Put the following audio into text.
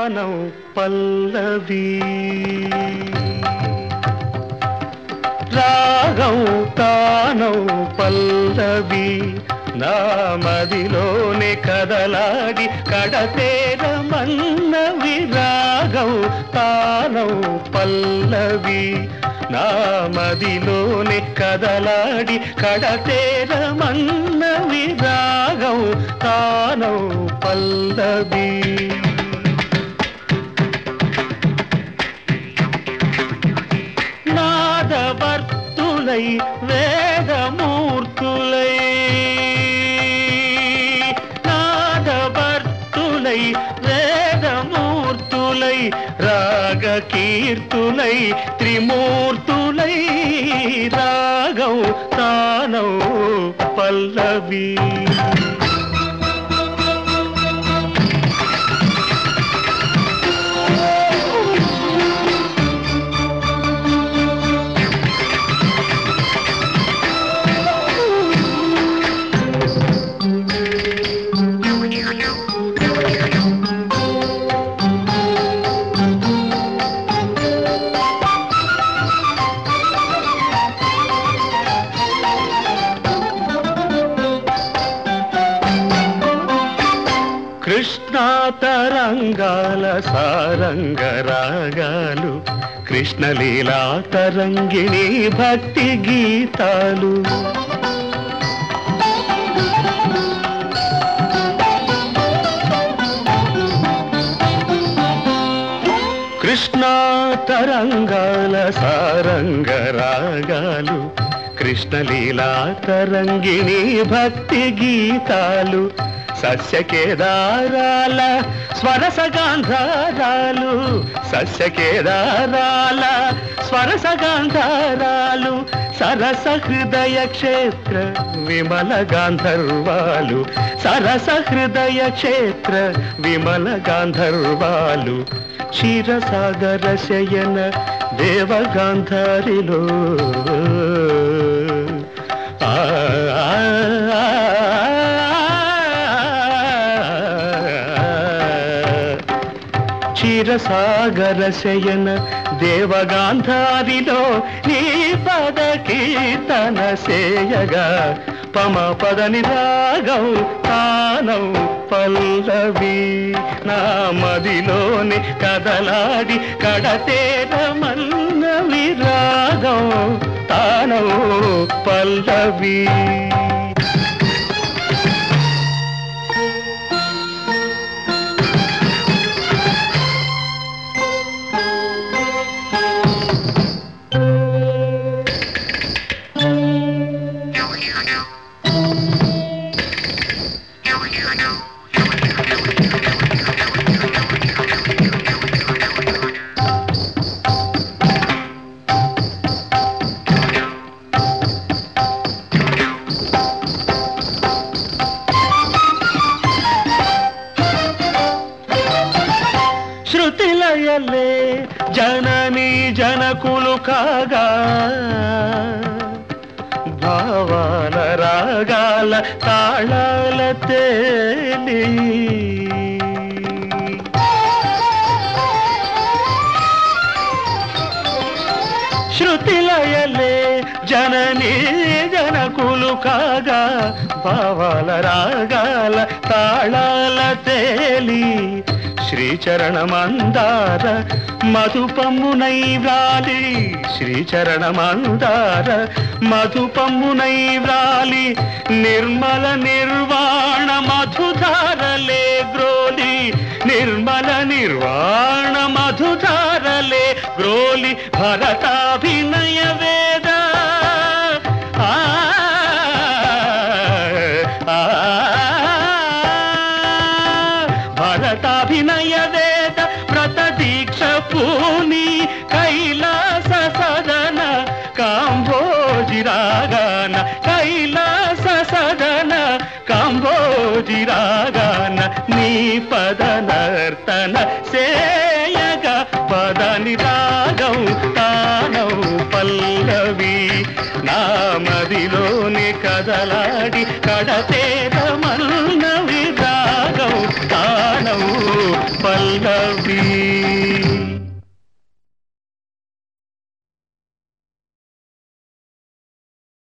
తానం పల్లవి రాగం తానం పల్లవి నా మదిలోనే కదలాడి కడతేర మన్నవి రాగం తానం పల్లవి నా మదిలోనే కదలాడి కడతేర మన్నవి రాగం తానం పల్లవి నాదవర్తులై వేదమూర్తులై నాదవర్తులై వేదమూర్తులై రాగకీర్తులై త్రిమూర్తులై రాగం తానౌ పల్లవి కృష్ణా తరంగాల సారంగ రాగాలు కృష్ణలీలా తరంగిణి భక్తి గీతాలు కృష్ణా తరంగాల సారంగ రాగాలు కృష్ణలీలా తరంగిణి భక్తి గీతాలు సస్యకేదారాల స్వరసగాంధారాలు సస్యకేదారాల స్వరసగాంధారాలు సరస హృదయ క్షేత్ర విమల గాంధర్వాలు సరస హృదయ క్షేత్ర విమల గాంధర్వాలు క్షీరసాగర శయన దేవగాంధారిలో ఆ, ఆ, ఆ, క్షీరసాగర శయన దేవగాంధారిలో నీ పద కీర్తన సేయగా పమ పదని రాగం తానం పల్లవి నా మదిలోని కదలాడి కడతేర మన్నవి రాగం తానం పల్లవి శృతిలయలే జనని జనకులు కాగా భావాల రాగాల తాళాల తేలి శృతిలయలే జనని జనకులు కాగా భావాల రాగాల తాళాల తేలి శ్రీచరణమందార మధుపమ్మునై వ్రాలి శ్రీచరణమందార మధుపమ్మునై వ్రాలి నిర్మల నిర్వాణ మధుధారలే గ్రోలి నిర్మల నిర్వాణ మధుధారలే గ్రోలి భరతాభినయ వేద ఆ, ఆ, భరతాభినయ వేద వ్రత దీక్ష పూని కైలాస సదన కాంభోజి రాగాన కైలాస సదన కాంభోజి రాగాన నీ పద నర్తన సేయగ పదని రాగం తానౌ పల్లవి నా మదిలోని కదలాడి కడతేర మన్నవి రాగం తానౌ పల్లవి లవ్లీ